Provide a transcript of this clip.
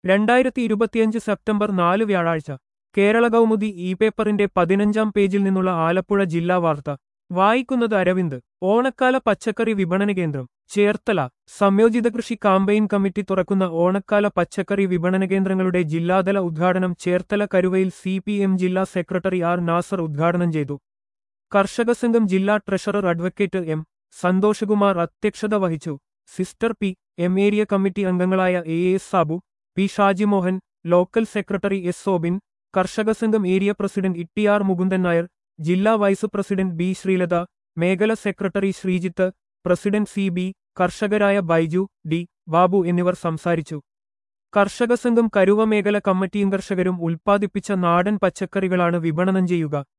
രണ്ടായിരത്തി ഇരുപത്തിയഞ്ച് സെപ്റ്റംബർ നാല് വ്യാഴാഴ്ച കേരള കൗമുദി ഇ പേപ്പറിന്റെ പതിനഞ്ചാം പേജിൽ നിന്നുള്ള ആലപ്പുഴ ജില്ലാ വാർത്ത വായിക്കുന്നത് അരവിന്ദ് ഓണക്കാല പച്ചക്കറി വിപണന കേന്ദ്രം ചേർത്തല സംയോജിത കൃഷി കാമ്പയിൻ കമ്മിറ്റി തുറക്കുന്ന ഓണക്കാല പച്ചക്കറി വിപണന കേന്ദ്രങ്ങളുടെ ജില്ലാതല ഉദ്ഘാടനം ചേർത്തല കരുവയിൽ സി ജില്ലാ സെക്രട്ടറി ആർ നാസർ ഉദ്ഘാടനം ചെയ്തു കർഷക സംഘം ജില്ലാ ട്രഷറർ അഡ്വക്കേറ്റ് എം സന്തോഷകുമാർ അധ്യക്ഷത വഹിച്ചു സിസ്റ്റർ പി എം ഏരിയ കമ്മിറ്റി അംഗങ്ങളായ A S Sabu P Shajimohan local secretary S Sobin കർഷക സംഘം area president E R Mukundan Nair ജില്ലാ വൈസ് പ്രസിഡന്റ് ബി ശ്രീലത മേഖല secretary Sreejith president C B കർഷകരായ ബൈജു ഡി ബാബു എന്നിവർ സംസാരിച്ചു കർഷക സംഘം കരുവ മേഖല കമ്മിറ്റിയും കർഷകരും ഉൽപ്പാദിപ്പിച്ച നാടൻ പച്ചക്കറികളാണ് വിപണനം ചെയ്യുക